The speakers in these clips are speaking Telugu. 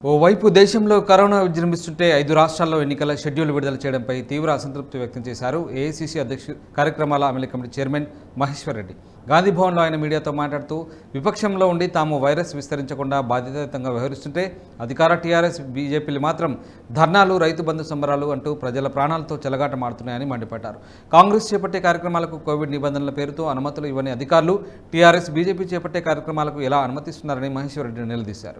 ఓవైపు దేశంలో కరోనా విజృంభిస్తుంటే ఐదు రాష్ట్రాల్లో ఎన్నికల షెడ్యూల్ విడుదల చేయడంపై తీవ్ర అసంతృప్తి వ్యక్తం చేశారు ఏఐసీసీ అధ్యక్ష కార్యక్రమాల అమలు కమిటీ చైర్మన్ మహేశ్వర్ రెడ్డి గాంధీ భవన్లో ఆయన మీడియాతో మాట్లాడుతూ విపక్షంలో ఉండి తాము వైరస్ విస్తరించకుండా బాధ్యతాయుతంగా వ్యవహరిస్తుంటే అధికార టీఆర్ఎస్ బీజేపీలు మాత్రం ధర్నాలు రైతు బంధు సంబరాలు అంటూ ప్రజల ప్రాణాలతో చెలగాటమాడుతున్నాయని మండిపడ్డారు కాంగ్రెస్ చేపట్టే కార్యక్రమాలకు కోవిడ్ నిబంధనల పేరుతో అనుమతులు ఇవ్వని అధికారులు టీఆర్ఎస్ బీజేపీ చేపట్టే కార్యక్రమాలకు ఎలా అనుమతిస్తున్నారని మహేశ్వర్ రెడ్డి నిలదీశారు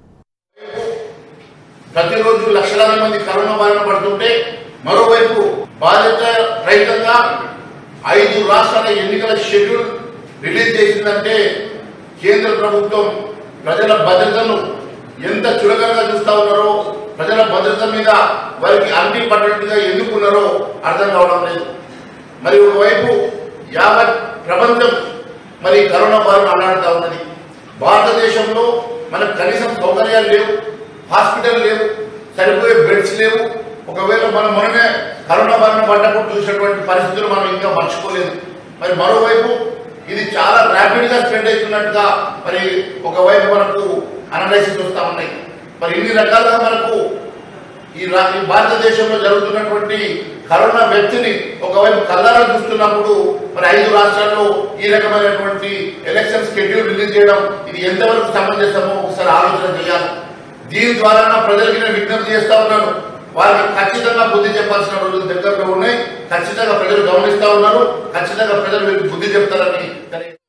ప్రతిరోజు లక్షలాది మంది కరోనా బారిన పడుతుంటే మరోవైపు బాధ్యత రహితంగా ఐదు రాష్ట్రాల ఎన్నికల షెడ్యూల్ రిలీజ్ చేసిందంటే కేంద్ర ప్రభుత్వం ప్రజల భద్రతను ఎంత చులకనగా చూస్తా ఉన్నారో ప్రజల భద్రత మీద వారికి అంటి పడ్డట్టుగా ఎందుకున్నారో అర్థం కావడం లేదు మరి ఒకవైపు యావత్ ప్రపంచం మరి కరోనా బారిన అల్లాడుతా ఉన్నది భారతదేశంలో మనకు కనీసం సౌకర్యాలు లేవు హాస్పిటల్ లేవు సరిపోయే బెడ్స్ లేవు ఒకవేళ మనం మనమే కరోనా బారిన పడ్డప్పుడు చూసినటువంటి పరిస్థితులు మనం ఇంకా మర్చిపోలేదు మరి మరోవైపు ఇది చాలా ర్యాపిడ్ గా స్ప్రెడ్ అవుతున్నట్టుగా మరి ఒకవైపు మనకు అనలైసిస్ వస్తా ఉన్నాయి మరి ఇన్ని రకాలుగా మనకు ఈ రా- ఈ భారతదేశంలో జరుగుతున్నటువంటి కరోనా వ్యక్తిని ఒకవైపు కల్లారా చూస్తున్నప్పుడు మరి ఐదు రాష్ట్రాల్లో ఈ రకమైనటువంటి ఎలక్షన్ షెడ్యూల్ రిలీజ్ చేయడం ఇది ఎంతవరకు సమంజసమో ఒకసారి ఆలోచన చేయాలి దీని ద్వారా నా ప్రజలకి నేను విజ్ఞప్తి చేస్తా ఉన్నాను వారికి ఖచ్చితంగా బుద్ధి చెప్పాల్సిన రోజులు దగ్గరలో ఉన్నాయి ఖచ్చితంగా ప్రజలు గమనిస్తా ఉన్నారు ఖచ్చితంగా ప్రజలు వీరికి బుద్ధి చెప్తారని తెలియ-